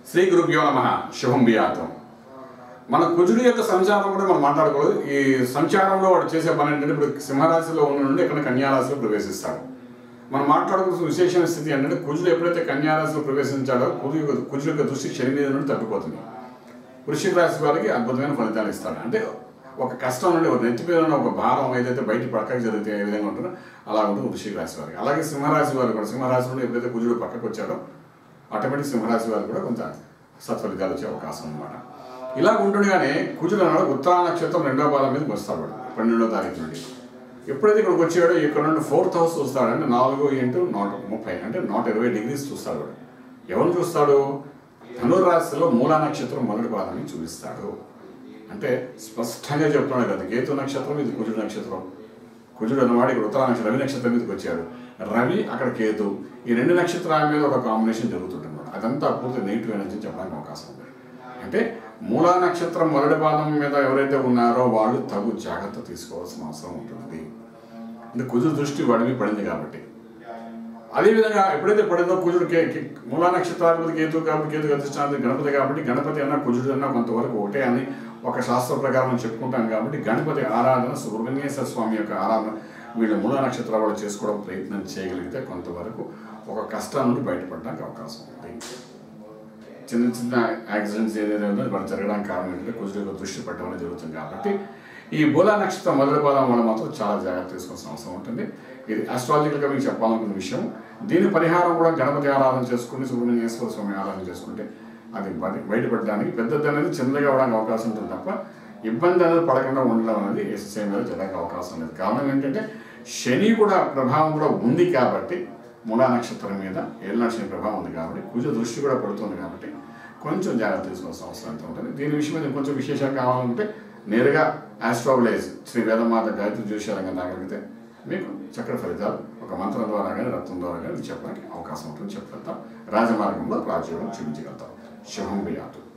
శ్రీ గురుభ్యో నమ శుభం బియాతం మన కుజుడు యొక్క సంచారం కూడా మనం మాట్లాడుకోలేదు ఈ సంచారంలో వాడు చేసే పని ఏంటంటే ఇప్పుడు సింహరాశిలో ఉన్న నుండి ఇక్కడ కన్యారాశిలో ప్రవేశిస్తాడు మనం మాట్లాడుకున్న విశేషమైన స్థితి ఏంటంటే కుజుడు ఎప్పుడైతే కన్యారాశిలో ప్రవేశించాడో కుజు యొక్క కుజుడు యొక్క దృష్టి శని మీద నుండి తప్పిపోతుంది వృశ్చిక రాశి వారికి అద్భుతమైన ఫలితాలు ఇస్తాడు అంటే ఒక కష్టం నుండి ఒక నెత్తి మీద ఉన్న ఒక భారం ఏదైతే బయట పక్కకి జరిగితే ఏ విధంగా ఉంటుందో అలా ఉంటుంది వృశ్చిక రాశి వారికి అలాగే సింహరాశి వారు కూడా సింహరాశి నుండి ఎప్పుడైతే కుజుడు పక్కకు వచ్చాడో ఆటోమేటిక్ సింహరాశి వారికి కూడా కొంత సత్ఫలితాలు వచ్చే అవకాశం అనమాట ఇలా ఉంటుండగానే కుజుడు అన్నాడు ఉత్తరా నక్షత్రం రెండో పాదం మీదకి వస్తాడు వాడు పన్నెండో తారీఖు నుండి ఎప్పుడైతే ఇక్కడికి వచ్చాడో ఇక్కడ నుండి ఫోర్త్ హౌస్ చూస్తాడు అంటే నాలుగు ఇంటూ నాట్ ముప్పై అంటే నాట్ ఇరవై డిగ్రీస్ చూస్తాడు వాడు ఎవరు చూస్తాడు ధనురాశిలో మూలా నక్షత్రం మొదటి పాదాన్ని చూపిస్తాడు అంటే స్పష్టంగా చెప్తున్నాడు కదా కేతు నక్షత్రం ఇది కుజుడు నక్షత్రం కుజుడు అన్నవాడు ఇక్కడ ఉత్తరా నక్షత్రం రవి నక్షత్రం మీదకి వచ్చాడు రవి అక్కడ కేతు ఈ రెండు నక్షత్రాల మీద ఒక కాంబినేషన్ జరుగుతుంటుంది అదంతా పూర్తి నెగిటివ్ ఎనర్జీ చెప్పడానికి అవకాశం ఉంది అంటే మూలా నక్షత్రం మొదటి పాదం మీద ఎవరైతే ఉన్నారో వాళ్ళు తగు జాగ్రత్త తీసుకోవాల్సిన అవసరం ఉంటుంది అంటే కుజుడు దృష్టి వాడి మీద పడింది కాబట్టి అదేవిధంగా ఎప్పుడైతే పడిందో కుజుడు కే కే- మూలా నక్షత్రాధిపతి కేతు కాబట్టి కేతు అధిష్టానం గణపతి కాబట్టి గణపతి అన్న కుజుడు అన్న కొంతవరకు ఒకటే అని ఒక శాస్త్ర ప్రకారం చెప్పుకుంటాం కాబట్టి గణపతి ఆరాధన సుబ్రహ్మణ్యేశ్వర స్వామి యొక్క ఆరాధన వీళ్ళ మూలా నక్షత్రాలు వాళ్ళు చేసుకోవడం ప్రయత్నం చేయగలిగితే కొంతవరకు ఒక కష్టం నుండి బయటపడడానికి అవకాశం ఉంది చిన్న చిన్న యాక్సిడెంట్స్ ఏదైతే ఉందో వాడు జరగడానికి కారణం ఏంటంటే కుజుడు యొక్క దృష్టి పట్టడం అనేది జరుగుతుంది కాబట్టి ఈ బోలా నక్షత్రం మొదటి పాదం వల్ల మాత్రం చాలా జాగ్రత్త తీసుకోవాల్సిన అవసరం ఉంటుంది ఇది ఆస్ట్రాలజికల్గా మీకు చెప్పాలనుకున్న విషయం దీని పరిహారం కూడా గణపతి ఆరాధన చేసుకుని సుబ్రహ్మణ్యేశ్వర స్వామి ఆరాధన చేసుకుంటే అది బయట- బయటపడడానికి పెద్దది అనేది చిన్నగా అవడానికి అవకాశం ఉంటుంది తప్ప ఇబ్బంది అనేది పడకుండా ఉండడం అనేది ఎస్ఎస్ఐ మీద జరగడానికి అవకాశం లేదు కారణం ఏంటంటే శని కూడా ప్రభావం కూడా ఉంది కాబట్టి మూలా నక్షత్రం మీద ఏళ్ళ శని ప్రభావం ఉంది కాబట్టి కుజ దృష్టి కూడా పడుతుంది కాబట్టి కొంచెం జాగ్రత్త తీసుకోవాల్సిన అవసరం అయితే ఉంటుంది దీని విషయం మీద కొంచెం విశేషంగా కావాలంటే నేరుగా ఆస్ట్రాబలైజ్ శ్రీ వేదమాత గాయత్రి జ్యోతిషాలంగా రాగలిగితే మీకు చక్కటి ఫలితాలు ఒక మంత్రం ద్వారా కానీ రక్తం ద్వారా కానీ చెప్పడానికి అవకాశం ఉంటుంది చెప్పగలుగుతాం రాజమార్గంలో రాజ్యోగం చూపించగలుగుతాం శుభం బియాతు